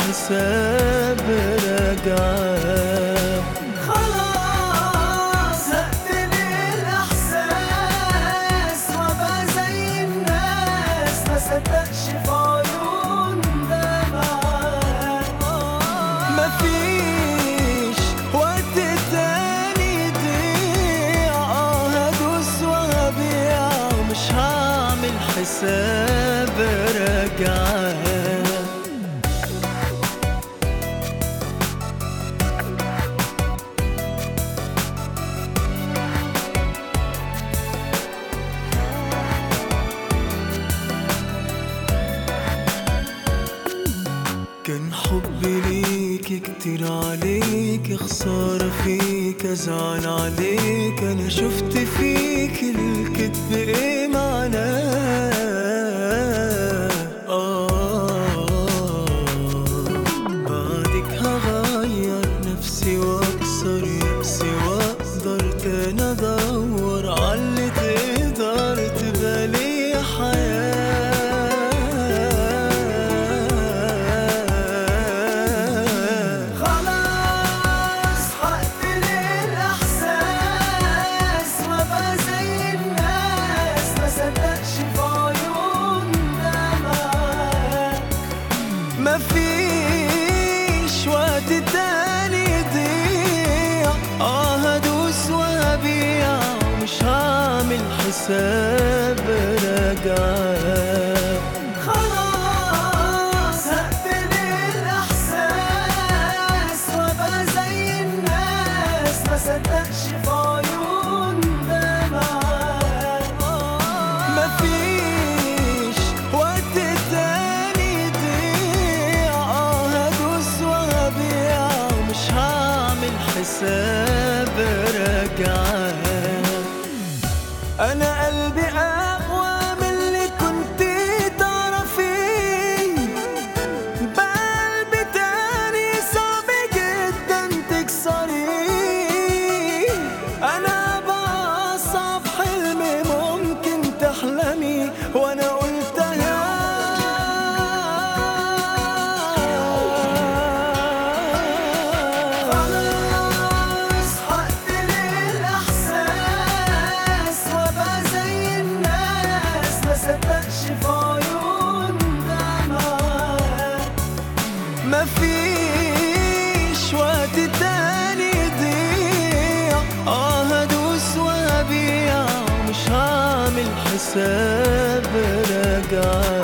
حساب رجعه خلاص هقتل الإحساس وأبقى زي الناس ما صدقش في عيون دمعات مفيش وقت تاني يضيع آه هدوس وهبيع ومش هعمل حساب رجعه كان حبي ليك كتير عليك خسارة فيك أزعل عليك أنا شفت فيك الكذب إيه معناه آه بعدك هغير نفسي وأكسر يأسي وأقدر تاني أدور عاللي تقدر تبقى لي حياة خلاص هقتل الإحساس وأبقى زي الناس ما صدقش في عيون دمعات مفيش وقت تاني يضيع اه هدوس وهبيع مش هعمل حساب رجعه خلاص هقتل الإحساس وأبقى زي الناس ما صدقش في عيون دمعات مفيش وقت تاني يضيع اه هدوس وهبيع ومش هعمل حساب رجعه انا قلبي اقوى من اللي كنت تعرفيه بقلبي تاني صعب جدا تكسريه انا بأصعب حلم ممكن تحلمي وانا قلتها خلاص هقتل الإحساس وأبقى زي الناس ما صدقش في عيون دمعات مفيش وقت تاني يضيع اه هدوس وهبيع مش هعمل حساب رجعه